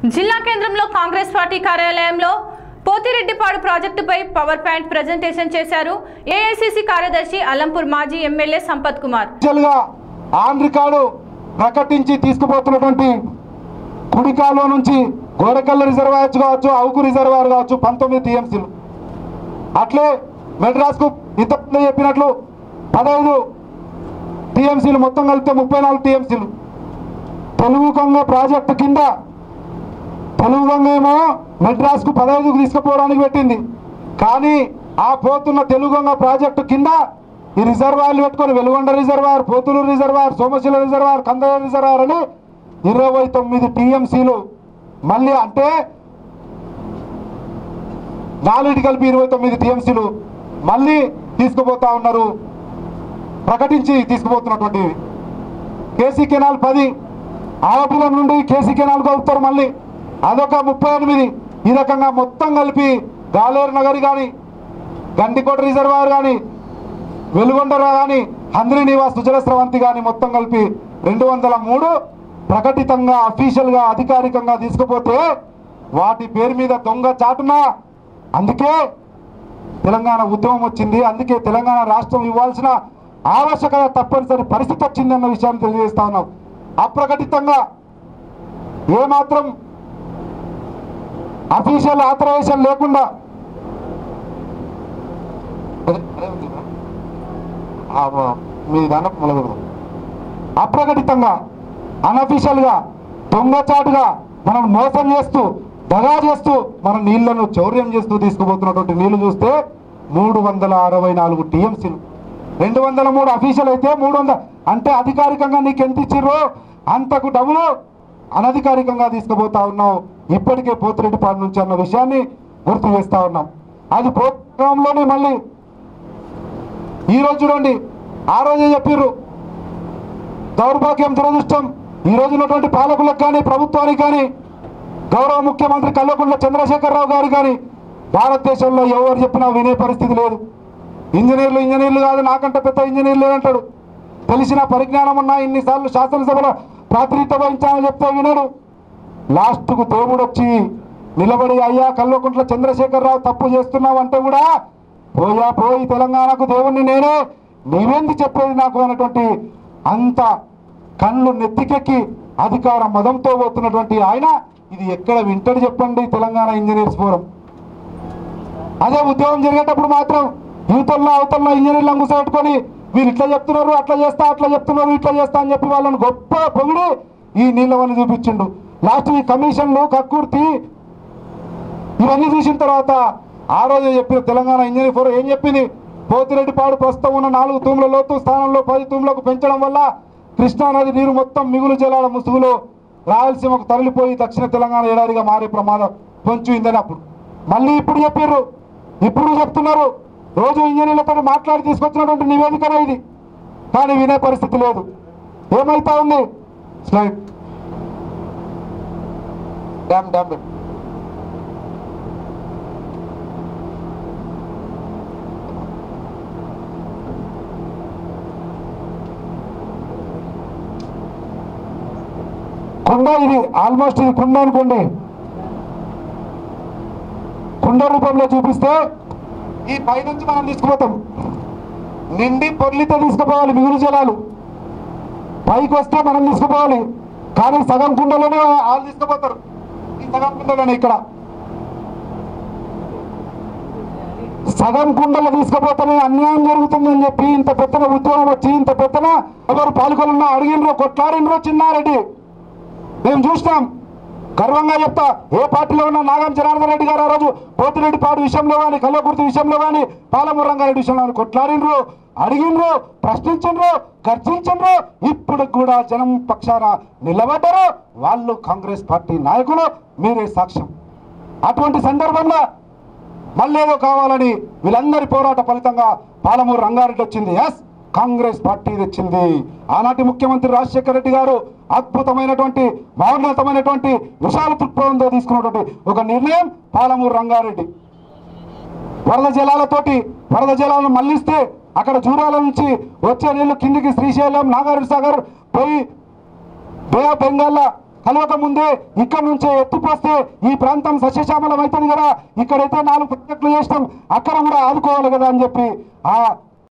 జిల్లా కేంద్రంలో కాంగ్రెస్ పార్టీ కార్యాలయంలో పోతిరెడ్డిపాడు ప్రాజెక్టుపై పవర్ పాయింట్ ప్రజెంటేషన్ చేశారు ఏఐసిసి కార్యదర్శి అలంపూర్ మాజీ ఎమ్మెల్యే సంపత్ కుమార్ గా ఆన్ రికార్డు ప్రకటించి తీసుకుపోతున్నటువంటి కుడికాలో నుంచి గోడకల్ల రిజర్వాయర్స్ కావచ్చు అవుకు రిజర్వాయర్ కావచ్చు పంతొమ్మిది టీఎంసీలు అట్లే మెడ్రాస్కు ఇంతకుముందు చెప్పినట్లు పదహైదు టీఎంసీలు మొత్తం కలిపితే ముప్పై నాలుగు టీఎంసీలు తెలుగు కొంగ ప్రాజెక్టు కింద తెలుగు గంగ ఏమో మెడ్రాస్కు పదహైదుకు తీసుకుపోవడానికి పెట్టింది కానీ ఆ పోతున్న తెలుగు గంగ ప్రాజెక్టు కింద ఈ రిజర్వాయర్లు పెట్టుకొని Veligonda reservoir Pothuluru reservoir Somasila reservoir Kandara reservoir అని ఇరవై తొమ్మిది టీఎంసీలు మళ్ళీ అంటే నాలుగిటి కలిపి ఇరవై తొమ్మిది టీఎంసీలు మళ్ళీ తీసుకుపోతా ఉన్నారు ప్రకటించి తీసుకుపోతున్నటువంటివి కేసీ కెనాల్ పది ఆలపురం నుండి కేసీ కెనాల్ కలుపుతారు మళ్ళీ అదొక ముప్పై ఎనిమిది ఈ రకంగా మొత్తం కలిపి గాలేరు నగరి కానీ గండికోట రిజర్వాయర్ కానీ వెలుగొండర కానీ హంద్రి నివాస్ సుజల స్రవంతి కానీ మొత్తం కలిపి రెండు వందల మూడు ప్రకటితంగా అఫీషియల్గా అధికారికంగా తీసుకుపోతే వాటి పేరు మీద దొంగ చాటున అందుకే తెలంగాణ ఉద్యమం వచ్చింది అందుకే తెలంగాణ రాష్ట్రం ఇవ్వాల్సిన ఆవశ్యకత తప్పనిసరి పరిస్థితి వచ్చింది అన్న విషయాన్ని తెలియజేస్తా ఉన్నాం అప్రకటితంగా ఏమాత్రం అఫీషియల్ ఆథరైజేషన్ లేకుండా అదే- అదే ఉంది కదా? ఆ, ఆ, మీ దాంట్లో మొదలెడదాం. అప్రకటితంగా అనఫీషియల్గా దొంగచాటుగా మనం మోసం చేస్తూ దగా చేస్తూ మన నీళ్లను చౌర్యం చేస్తూ తీసుకుపోతున్నటువంటి నీళ్లు చూస్తే మూడు వందల అరవై నాలుగు టీఎంసీలు రెండు వందల మూడు అఫీషియల్ అయితే మూడు వందల అంటే అధికారికంగా నీకు ఎంత ఇచ్చిర్రో అంతకు డబ్బులు అనధికారికంగా తీసుకుపోతా ఉన్నాం ఇప్పటికే పోతిరెడ్డిపాడు నుంచి అన్న విషయాన్ని గుర్తు చేస్తా ఉన్నాం అది ప్రోగ్రాంలోనే మళ్ళీ ఈ రోజు చూడండి ఆ రోజే చెప్పిర్రు దౌర్భాగ్యం దురదృష్టం ఈ రోజు ఉన్నటువంటి పాలకులకు కానీ ప్రభుత్వానికి కానీ గౌరవ ముఖ్యమంత్రి కల్వకుంట్ల చంద్రశేఖరరావు గారు కానీ భారతదేశంలో ఎవరు చెప్పినా వినే పరిస్థితి లేదు ఇంజనీర్లు ఇంజనీర్లు కాదు నాకంటే పెద్ద ఇంజనీర్లు అంటాడు తెలిసిన పరిజ్ఞానం ఉన్నా ఇన్నిసార్లు శాసనసభలో ప్రాతినిధ్యం వహించాలని చెప్తే వినడు లాస్ట్కు దేవుడు వచ్చి నిలబడి అయ్యా కల్వకుంట్ల చంద్రశేఖరరావు తప్పు చేస్తున్నావు అంటే కూడా పోయా పోయి తెలంగాణకు దేవుణ్ణి నేనే నీవేంది చెప్పేది నాకు అన్నటువంటి అంత కళ్ళు నెత్తికెక్కి అధికార మదంతో పోతున్నటువంటి ఆయన ఇది ఎక్కడ వింటాడు చెప్పండి తెలంగాణ ఇంజనీర్స్ ఫోరం అదే ఉద్యోగం జరిగేటప్పుడు మాత్రం యూతల్లో అవతల్లో ఇంజనీర్లను కూర్చోబెట్టుకొని వీరు ఇట్లా చెప్తున్నారు అట్లా చేస్తా అట్లా చెప్తున్నారు ఇట్లా చేస్తా అని చెప్పి వాళ్ళని గొప్ప పొగిడి ఈ నీళ్ళవని చూపించిండు లాస్ట్ ఈ కమిషన్లు కక్కుర్తి ఇవన్నీ చూసిన తర్వాత ఆ రోజే చెప్పిన తెలంగాణ ఇంజనీర్ ఫోరం ఏం చెప్పింది పోతిరెడ్డిపాడు ప్రస్తుతం ఉన్న నాలుగు తూముల లోతు స్థానంలో పది తూములకు పెంచడం వల్ల కృష్ణానది నీరు మొత్తం మిగులు జలాల ముసుగులో రాయలసీమకు తరలిపోయి దక్షిణ తెలంగాణ ఏడాదిగా మారే ప్రమాదం పొంచుందని అప్పుడు మళ్ళీ ఇప్పుడు చెప్పారు ఇప్పుడు చెప్తున్నారు రోజు ఇంజనీర్లతో మాట్లాడి తీసుకొచ్చినటువంటి నివేదికనే ఇది కానీ వినే పరిస్థితి లేదు ఏమైతా ఉంది స్లైడ్ డ్యామ్ డ్యామ్ పెట్టు. కుండ ఇది ఆల్మోస్ట్ ఇది కుండ అనుకోండి కుండ రూపంలో చూపిస్తే ఈ పైనుంచి మనం తీసుకుపోతాం నిండి పొర్లితో తీసుకుపోవాలి మిగులు జలాలు పైకి వస్తే మనం తీసుకుపోవాలి కానీ సగం కుండలోనే వాళ్ళు తీసుకుపోతారు ఈ సగం కుండలోనే ఇక్కడ సగం కుండలు తీసుకుపోతేనే అన్యాయం జరుగుతుందని చెప్పి ఇంత పెద్దన ఉద్యోగం వచ్చి ఇంత పెద్దన ఎవరు పాల్గొన్నా అడిగినరో కొట్లాడినరో చిన్నారెడ్డి మేము చూసినాం గర్వంగా చెప్తా ఏ పార్టీలో ఉన్న నాగం జనార్దన్ రెడ్డి గారు ఆ రోజు పోతిరెడ్డి పాడు విషయంలో కానీ కల్లకుర్తి విషయంలో కానీ పాలమూరు రంగారెడ్డి విషయంలో కానీ కొట్లాడినరు అడిగినరు ప్రశ్నించరు గర్జించరు ఇప్పుడు కూడా జనం పక్షాన నిలబడ్డారు వాళ్ళు కాంగ్రెస్ పార్టీ నాయకులు మీరే సాక్ష్యం అటువంటి సందర్భంలో మళ్ళీ ఏదో కావాలని వీళ్ళందరి పోరాట ఫలితంగా పాలమూరు రంగారెడ్డి వచ్చింది ఎస్ కాంగ్రెస్ పార్టీ తెచ్చింది ఆనాటి ముఖ్యమంత్రి రాజశేఖర రెడ్డి గారు అద్భుతమైనటువంటి మహోన్నతమైనటువంటి విశాల దృక్పథంతో తీసుకున్నటువంటి ఒక నిర్ణయం పాలమూరు రంగారెడ్డి వరద జలాలతోటి వరద జలాలను మళ్లిస్తే అక్కడ జూరాల నుంచి వచ్చే నీళ్లు కిందికి శ్రీశైలం నాగార్జున సాగర్ పోయి బే ఆఫ్ బెంగాల్ కలవక ముందే ఇక్కడ నుంచే ఎత్తిపోస్తే ఈ ప్రాంతం సస్యశ్యామలం అవుతుంది కదా ఇక్కడైతే నాలుగు ప్రాజెక్టులు చేస్తాం అక్కడ కూడా ఆదుకోవాలి కదా అని చెప్పి ఆ